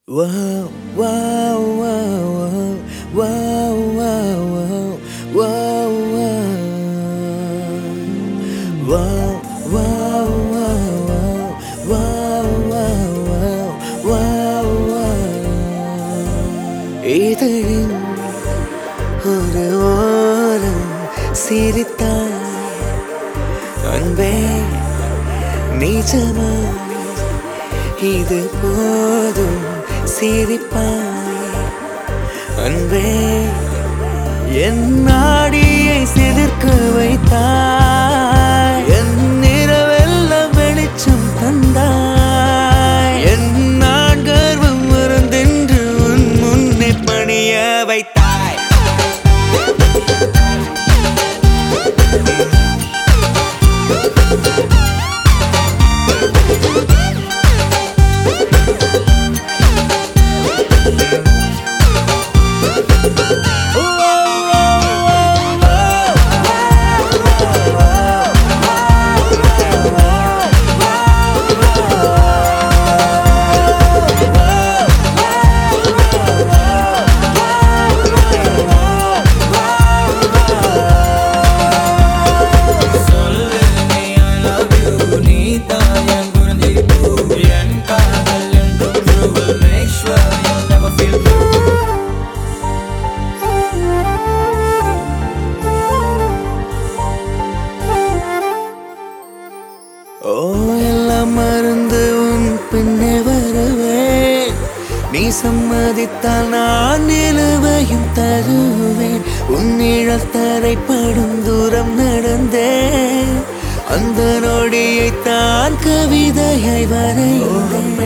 Wow, wow, wow, wow, wow, wow, wow, wow, wow, wow, wow, wow, wow, wow, wow. இதழின் ஒரு ஓரம் சிரித்தாய் அன்பே நிஜமா இது போதும் சிரிப்பாய் அன்பே என் நாடியை சிலிர்க்க வைத்தாய் என் நிறவெல்லாம் வெளிச்சம் தந்தாய் என் நான் கர்வம் மறந்தென்று உன் முன்னே பணிய வைத்தாய் சொல்லு நீ I love you நீ தான் என் குழந்தை பூ என் காதல் என்றும் true will make sure you'll never feel blue ஓ எல்லாம் மறந்து உன் பின்னே வருவேன் நீ சம்மதித்தால் நான் நிலுவையும் தருவேன் உன் நிழல் தரைப்படும் தூரம் நடந்தேன் அந்த நொடியை தான் கவிதையை வரைந்தேன்